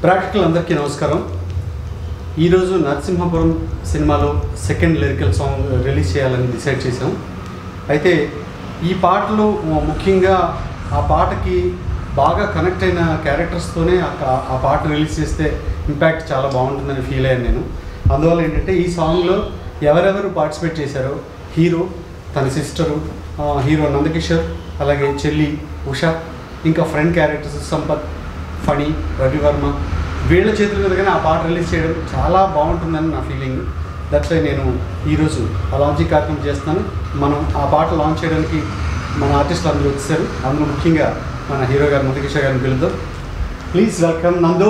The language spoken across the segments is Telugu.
ప్రేక్షకులందరికీ నమస్కారం ఈరోజు నరసింహపురం సినిమాలో సెకండ్ లిరికల్ సాంగ్ రిలీజ్ చేయాలని డిసైడ్ చేశాం అయితే ఈ పాటలో ముఖ్యంగా ఆ పాటకి బాగా కనెక్ట్ అయిన క్యారెక్టర్స్తోనే ఆ కా- ఆ పాట రిలీజ్ చేస్తే ఇంపాక్ట్ చాలా బాగుంటుందని ఫీల్ అయ్యాను నేను అందువల్ల ఏంటంటే ఈ సాంగ్లో ఎవరెవరు పార్టిసిపేట్ చేశారో హీరో తన సిస్టరు హీరో నందకిషోర్ అలాగే చెల్లి ఉష ఇంకా ఫ్రెండ్ క్యారెక్టర్స్ సంపత్ ఫణి రవివర్మ వీళ్ళ చేతుల మీదుగానే ఆ పాట రిలీజ్ చేయడం చాలా బాగుంటుందని నా ఫీలింగ్ దట్స్ వై నేను ఈరోజు ఆ లాంచింగ్ కార్యక్రమం చేస్తున్నాను మనం ఆ పాట లాంచ్ చేయడానికి మన ఆర్టిస్టులు అందరూ వచ్చారు అందులో ముఖ్యంగా మన హీరో గారు మధుకిషోర్ గారిని పిలుద్దాం please welcome Nandu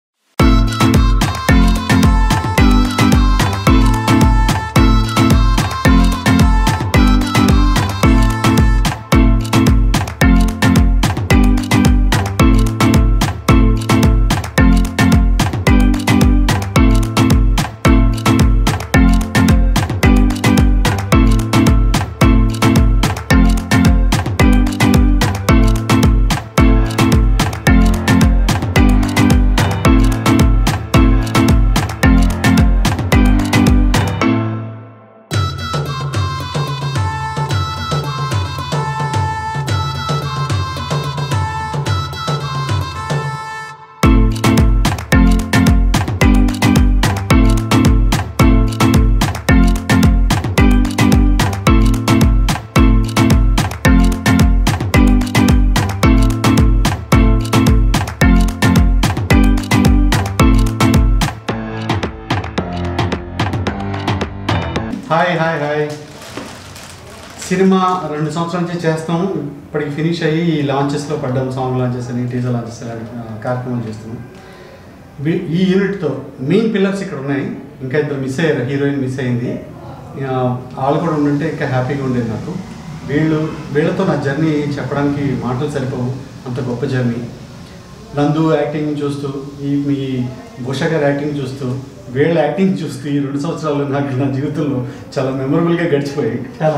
hi hi hi cinema రెండు సంవత్సరాల నుంచి చేస్తాము ఇప్పటికి ఫినిష్ అయ్యి ఈ లాంచెస్లో పడ్డాం సాంగ్ లాంచెస్ అని టీజర్ లాంచెస్ అని ఆ, కార్యక్రమాలు చేస్తున్నాం వీ- ఈ యూనిట్తో మెయిన్ పిల్లర్స్ ఇక్కడ ఉన్నాయి ఇంకా ఇద్దరు మిస్ అయ్యారు హీరోయిన్ మిస్ అయింది ఆ, వాళ్ళు కూడా ఉండుంటే ఇంకా హ్యాపీగా ఉండేది నాకు వీళ్ళు వీళ్ళతో నా జర్నీ చెప్పడానికి మాటలు సరిపోవు అంత గొప్ప జర్నీ నందు యాక్టింగ్ చూస్తూ ఈ మీ భూష గారి యాక్టింగ్ చూస్తూ వీళ్ళ యాక్టింగ్ చూస్తూ ఈ రెండు సంవత్సరాలు నాకు నా జీవితంలో చాలా మెమొరబుల్గా గడిచిపోయాయి చాలా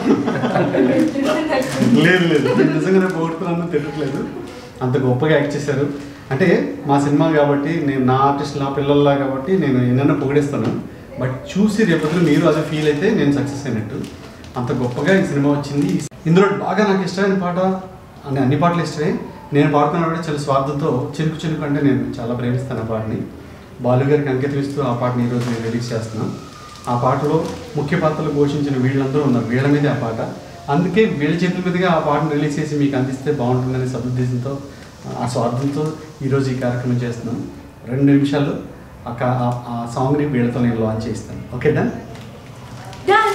లేదు లేదు నేను నిజంగానే పొగుడుతున్నాను తిట్టట్లేదు అంత గొప్పగా యాక్ట్ చేశారు అంటే మా సినిమా కాబట్టి నేను నా ఆర్టిస్ట్ నా పిల్లల్లా కాబట్టి నేను ఎన్నైనా పొగిడేస్తాను బట్ చూసి రేపొద్దున మీరు అదే ఫీల్ అయితే నేను సక్సెస్ అయినట్టు అంత గొప్పగా ఈ సినిమా వచ్చింది ఇందులో బాగా నాకు ఇష్టమైన పాట అన్ని అన్ని పాటలు ఇష్టమే నేను పాడుతున్నా కూడా చాలా స్వార్థంతో చినుకు చినుకు అంటే నేను చాలా ప్రేమిస్తాను ఆ పాటని బాలు గారికి అంకితం ఇస్తూ ఆ పాటని ఈరోజు నేను రిలీజ్ చేస్తున్నాను ఆ పాటలో ముఖ్య పాత్రలు పోషించిన వీళ్ళందరూ ఉన్నారు వీళ్ళ మీదే ఆ పాట అందుకే వీళ్ళ చేతుల మీదుగా ఆ పాటను రిలీజ్ చేసి మీకు అందిస్తే బాగుంటుందనే సదుద్దేశంతో ఆ స్వార్థంతో ఈరోజు ఈ కార్యక్రమం చేస్తున్నాను రెండు నిమిషాలు ఆ కా- ఆ- ఆ సాంగ్ని వీళ్ళతో నేను లాంచ్ చేస్తాను ఓకే డన్ Done.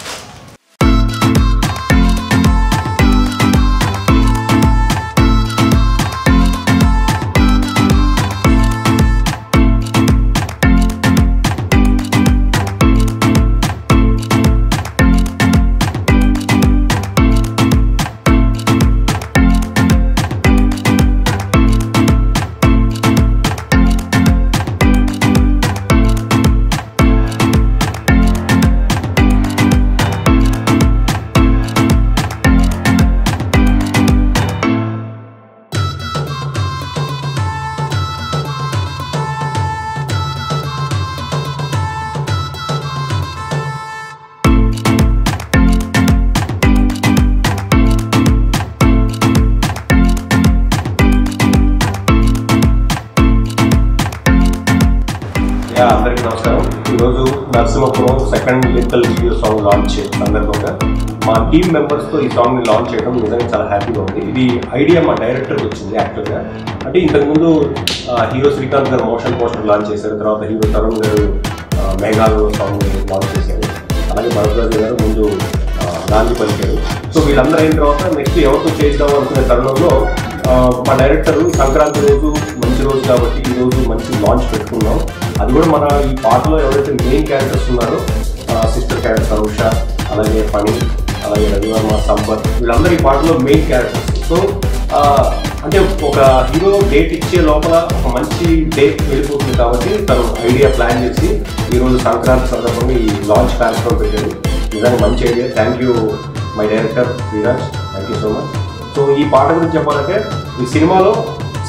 యా అందరికీ నమస్కారం ఈరోజు Narasimhapuram second lyrical video song launch సందర్భంగా మా టీమ్ మెంబర్స్తో ఈ సాంగ్ని లాంచ్ చేయడం నిజంగా చాలా హ్యాపీగా ఉంది ఇది ఐడియా మా డైరెక్టర్కి వచ్చింది యాక్చువల్గా అంటే ఇంతకుముందు ఆ, హీరో శ్రీకాంత్ గారు మోషన్ పోస్టర్ లాంచ్ చేశారు తర్వాత హీరో తరుణ్ గారు ఆ, మేఘాలు సాంగ్ లాంచ్ చేశారు అలాగే భరద్వాజ్ గారు ముందు ఆ, నాంది పలికారు సో వీళ్ళందరూ అయిన తర్వాత నెక్స్ట్ ఎవరితో చేద్దాం అనుకునే తరుణంలో ఆ, మా డైరెక్టర్ సంక్రాంతి రోజు మంచి రోజు కాబట్టి ఈ రోజు మంచి లాంచ్ పెట్టుకున్నాం అది కూడా మన ఈ పాటలో ఎవరైతే మెయిన్ క్యారెక్టర్స్ ఉన్నారో సిస్టర్ క్యారెక్టర్ ఉష అలాగే ఫణి అలాగే రవివర్మ సంపత్ వీళ్ళందరూ ఈ పాటలో మెయిన్ క్యారెక్టర్స్ సో ఆ, అంటే ఒక హీరో డేట్ ఇచ్చే లోపల ఒక మంచి డేట్ వెళ్ళిపోతుంది కాబట్టి తను ఐడియా ప్లాన్ చేసి ఈరోజు సంక్రాంతి సందర్భంగా ఈ లాంచ్ కార్యక్రమం పెట్టారు నిజంగా మంచి idea thank you my director Viraj thank you so much so ఈ పాట గురించి చెప్పాలంటే ఈ సినిమాలో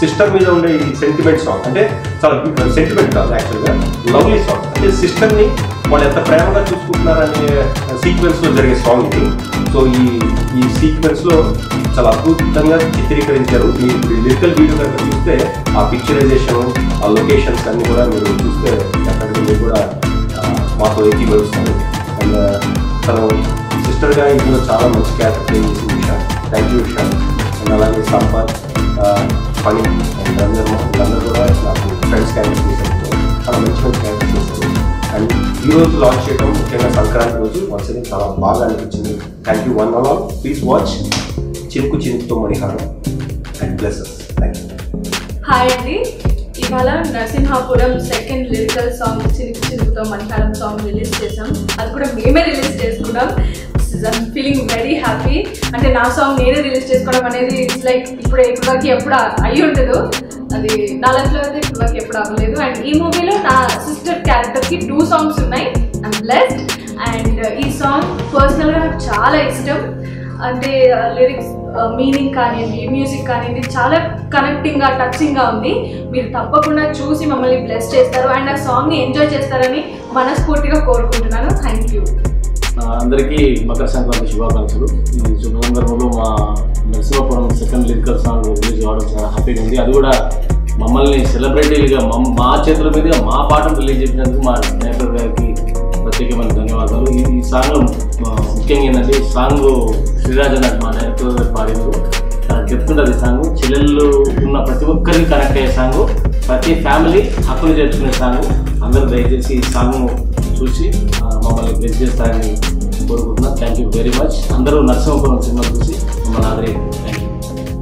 సిస్టర్ మీద ఉండే ఈ సెంటిమెంట్ సాంగ్ అంటే చాలా సెంటిమెంట్ కాదు యాక్చువల్గా లవ్లీ సాంగ్ అంటే సిస్టర్ని వాళ్ళు ఎంత ప్రేమగా చూసుకుంటున్నారనే సీక్వెన్స్లో జరిగే సాంగ్ ఇది సో ఈ ఈ సీక్వెన్స్లో చాలా అద్భుతంగా చిత్రీకరించారు మీరు లిరికల్ వీడియో కనుక చూస్తే ఆ పిక్చరైజేషన్ ఆ లొకేషన్స్ అన్ని కూడా మీరు చూస్తే ఎక్కడికి మీరు కూడా ఆ, మాతో ఏకీభవిస్తారు అండ్ తను సిస్టర్గా ఇందులో చాలా మంచి క్యారెక్టర్ ప్లే చేసింది విషయం థ్యాంక్ యూ విషయం అండ్ అలాగే సంపత్ పని అండ్ అందరూ అందరూ కూడా నాకు ఫ్రెండ్స్ క్యారెక్టర్ చేశారు చాలా మంచి మంచి క్యారెక్టర్ చేశారు అండ్ ఈ రోజు లాంచ్ చేయడం ముఖ్యంగా సంక్రాంతి రోజు వన్స్ అగైన్ చాలా బాగా అనిపించింది thank you one all all please watch Chinuku చినుకుతో Maniharam and blesses thank you hi అండి ఇవాళ నరసింహాపురం సెకండ్ లిరికల్ సాంగ్ చినుకు చినుకుతో మణికాలం సాంగ్ రిలీజ్ చేసాం అది కూడా మేమే రిలీజ్ చేసుకున్నాం ఫీలింగ్ వెరీ హ్యాపీ అంటే నా సాంగ్ నేనే రిలీజ్ చేసుకోవడం అనేది ఇట్స్ లైక్ ఇప్పుడు ఇప్పటివరకు ఎప్పుడు అయ్యి ఉండదు అది నా లైఫ్లో అయితే ఇప్పటివరకు ఎప్పుడు అవ్వలేదు అండ్ ఈ మూవీలో నా సిస్టర్ క్యారెక్టర్కి టూ సాంగ్స్ ఉన్నాయి ఐమ్ బ్లెస్డ్ అండ్ ఈ సాంగ్ పర్సనల్గా నాకు చాలా ఇష్టం అంటే లిరిక్స్ మీనింగ్ కానివ్వండి మ్యూజిక్ కానివ్వండి చాలా కనెక్టింగ్గా టచింగ్గా ఉంది మీరు తప్పకుండా చూసి మమ్మల్ని బ్లెస్ చేస్తారు అండ్ ఆ సాంగ్ని ఎంజాయ్ చేస్తారని మనస్ఫూర్తిగా కోరుకుంటున్నాను థ్యాంక్ యూ ఆ, అందరికీ మకర సంక్రాంతి శుభాకాంక్షలు ఈ శుభ సందర్భంలో మా Narasimhapuram second lyrical song release కావడం చాలా హ్యాపీగా ఉంది అది కూడా మమ్మల్ని సెలబ్రిటీలుగా మమ్ మా చేతుల మీదుగా మా పాటను రిలీజ్ చేసినందుకు మా డైరెక్టర్ గారికి ప్రత్యేకమైన ధన్యవాదాలు ఈ ఈ సాంగ్ ముఖ్యంగా ఏంటంటే ఈ సాంగ్ శ్రీరాజ నాకు మా డైరెక్టర్ గారు పాడింది చాలా చెప్తుంటుంది సాంగ్ చెల్లెళ్ళు ఉన్న ప్రతి ఒక్కరిని కనెక్ట్ అయ్యే సాంగ్ ప్రతి ఫ్యామిలీ హక్కులు చేర్చుకునే సాంగ్ అందరూ దయచేసి ఈ సాంగ్ చూసి ఆ, మమ్మల్ని బ్లెస్ చేస్తారని కోరుకుంటున్నాను థ్యాంక్ యూ వెరీ మచ్ అందరూ నరసింహపురం సినిమా చూసి మమ్మల్ని ఆదరి థ్యాంక్ యూ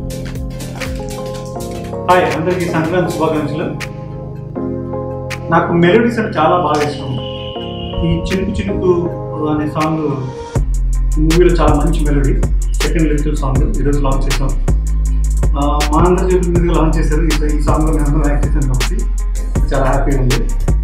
హాయ్ అందరికీ సంక్రాంతి శుభాకాంక్షలు నాకు మెలోడీస్ అంటే చాలా బాగా ఇష్టం ఈ చినుకు చినుకు అనే సాంగ్ మూవీలో చాలా మంచి మెలోడీ సెకండ్ లిరికల్ సాంగ్ ఈరోజు లాంచ్ చేసాం ఆ, మా అందరి చేతుల మీదుగా లాంచ్ చేశారు ఈ ఈ సాంగ్లో మేము అందరం యాక్ట్ చేశాం కాబట్టి చాలా హ్యాపీగా ఉంది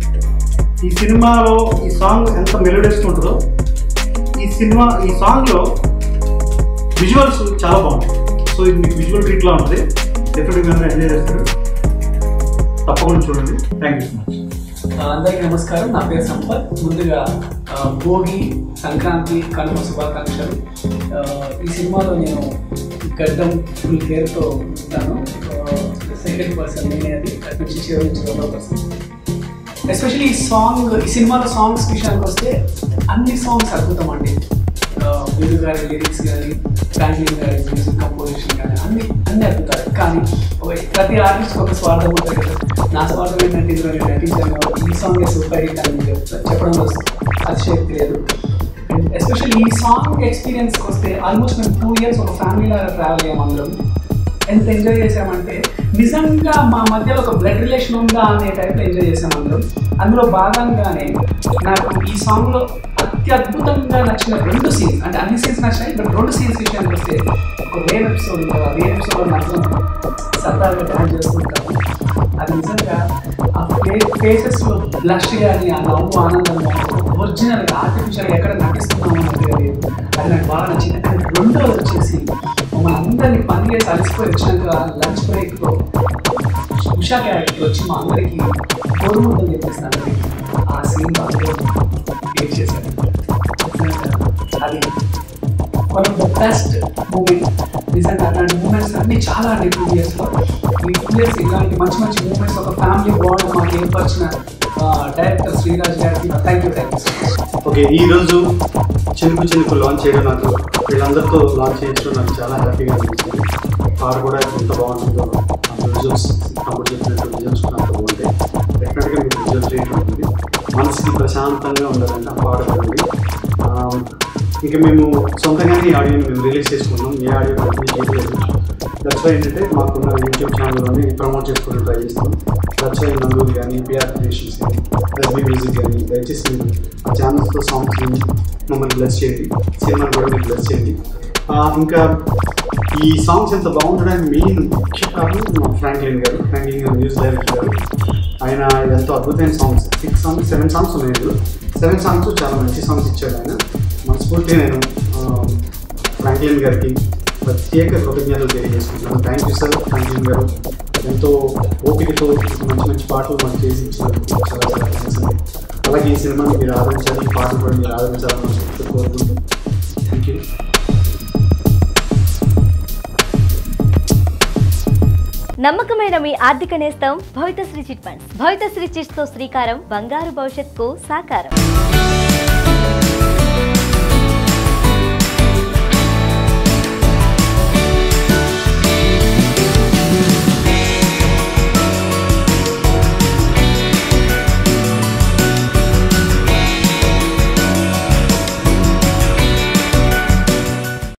ఈ సినిమాలో ఈ సాంగ్ ఎంత మెలోడీస్ ఉంటుందో ఈ సినిమా ఈ సాంగ్లో విజువల్స్ చాలా బాగుంటాయి సో ఇది మీకు విజువల్ ట్రీట్లా ఉంటుంది డెఫినెట్గా మీరు ఎంజాయ్ చేస్తారు తప్పకుండా చూడండి థ్యాంక్ యూ సో మచ్ ఆ, అందరికీ నమస్కారం నా పేరు సంపత్ ముందుగా ఆ, భోగి సంక్రాంతి కనుమ శుభాకాంక్షలు ఆ, ఈ సినిమాలో నేను గడ్డం ఫుల్ కేర్తో ఉంటాను సెకండ్ పర్సన్ నేనే అది అటు నుంచి చివరి నుంచి రెండో పర్సన్ ఎస్పెషల్లీ ఈ సాంగ్ ఈ సినిమాలో సాంగ్స్ విషయానికి వస్తే అన్ని సాంగ్స్ అద్భుతం అండి వీరు గారి లిరిక్స్ కానీ ఫ్రాంక్లిన్ గారి మ్యూజిక్ కంపోజిషన్ కానీ అన్ని అన్ని అద్భుతాలు కానీ ఒక- ప్రతి ఆర్టిస్ట్ ఒక స్వార్థం ఉంటుంది కదా నా స్వార్థం ఏంటంటే ఇందులో నేను నటించాను కాబట్టి ఈ సాంగ్ సూపర్ హిట్ అని చెప్తా- చెప్పడంలో అతిశక్తి లేదు అండ్ ఎస్పెషల్లీ ఈ సాంగ్ ఎక్స్పీరియన్స్కి వస్తే ఆల్మోస్ట్ మేము టూ ఇయర్స్ ఒక ఫ్యామిలీ లాగా ట్రావెల్ అయ్యాం అందరం ఎంత ఎంజాయ్ చేసామంటే నిజంగా మా మధ్యలో ఒక బ్లడ్ రిలేషన్ ఉందా అనే టైప్లో ఎంజాయ్ చేసాం అందరం అందులో భాగంగానే నాకు ఈ సాంగ్లో అత్యద్భుతంగా నచ్చిన రెండు సీన్స్ అంటే అన్ని సీన్స్ నచ్చినాయి బట్ రెండు సీన్స్ విషయానికి వస్తే ఒక రేర్ ఎపిసోడ్ ఉంటుంది ఆ రేర్ ఎపిసోడ్లో నచ్చడం సరదాగా డ్యాన్స్ చేస్తుంటాము అది నిజంగా ఆ ఫే ఫేసెస్లో బ్లష్ కానీ ఆ నవ్వు ఆనందం ఒరిజినల్గా ఆర్టిఫిషియల్గా ఎక్కడ నటిస్తున్నాము అన్నట్టుగా లేదు అది నాకు బాగా నచ్చింది అండ్ రెండోది వచ్చేసి మమ్మల్ని అందరినీ పని చేసి అలసిపోయి వచ్చినాక లంచ్ బ్రేక్లో ఉషా క్యారెక్టర్ వచ్చి మా అందరికీ కోరుముందని చెప్పేసి అందరికీ ఆ సీన్ బాగా క్రియేట్ చేశారు అది one of the best moment నిజంగా అలాంటి మూమెంట్స్ అన్ని చాలా అండి టూ ఇయర్స్లో ఈ టూ ఇయర్స్ ఇలాంటి మంచి మంచి మూమెంట్స్ ఒక ఫ్యామిలీ బాండ్ మాకు ఏర్పరిచిన డైరెక్టర్ శ్రీరాజ్ గారికి thank you thank you so much okay ఈరోజు చినుకు చినుకు లాంచ్ చేయడం నాకు వీళ్ళందరితో లాంచ్ చేయించడం నాకు చాలా హ్యాపీగా అనిపించింది పాట కూడా ఎంత బాగుంటుందో విజువల్స్ తమ్ముడు చెప్పినట్టు విజువల్స్ కూడా అంత బాగుంటాయి డెఫినెట్గా మీకు విజువల్స్ రేట్ ఉంటుంది మనసుకి ప్రశాంతంగా ఉండాలంటే ఆ పాట కదండి ఆ, ఇంకా మేము సొంతంగానే ఈ ఆడియోని మేము రిలీజ్ చేసుకున్నాం ఏ ఆడియో కంపెనీ చేయలేదు దట్స్ వై ఏంటంటే మాకున్న యూట్యూబ్ ఛానల్లోనే ప్రమోట్ చేసుకుని ట్రై చేస్తాం దట్స్ వై నందూరు కానీ పిఆర్ క్రియేషన్స్ కానీ ఎస్బీ మ్యూజిక్ కానీ దయచేసి మీరు ఆ ఛానల్స్తో సాంగ్స్ విని మమ్మల్ని బ్లెస్ చేయండి సినిమాని కూడా మీరు బ్లెస్ చేయండి ఆ, ఇంకా ఈ సాంగ్స్ ఎంత బాగుండడానికి మెయిన్ ముఖ్య కారణం మా ఫ్రాంక్లిన్ గారు ఫ్రాంక్లిన్ గారు న్యూస్ డైరెక్టర్ గారు ఆయన ఎంతో అద్భుతమైన songs six songs seven songs ఉన్నాయి సెవెన్ సాంగ్స్ చాలా మంచి సాంగ్స్ ఇచ్చాడు ఆయన మనస్ఫూర్తిగా నేను ఆ, ఫ్రాంక్లిన్ గారికి ప్రత్యేక కృతజ్ఞతలు తెలియజేసుకుంటున్నాను థ్యాంక్ యూ సార్ ఫ్రాంక్లిన్ గారు ఎంతో ఓపికతో మంచి మంచి పాటలు మాకు చేసి ఇచ్చినందుకు చాలా చాలా థ్యాంక్స్ అండి అలాగే ఈ సినిమాని మీరు ఆదరించాలి ఈ పాటలు కూడా మీరు ఆదరించాలని మనస్ఫూర్తిగా కోరుకుంటున్నాం థ్యాంక్ యూ నమ్మకమైన మీ ఆర్థిక నేస్తం Bhavithasri chit funds Bhavithasri chits తో శ్రీకారం బంగారు భవిష్యత్కు సాకారం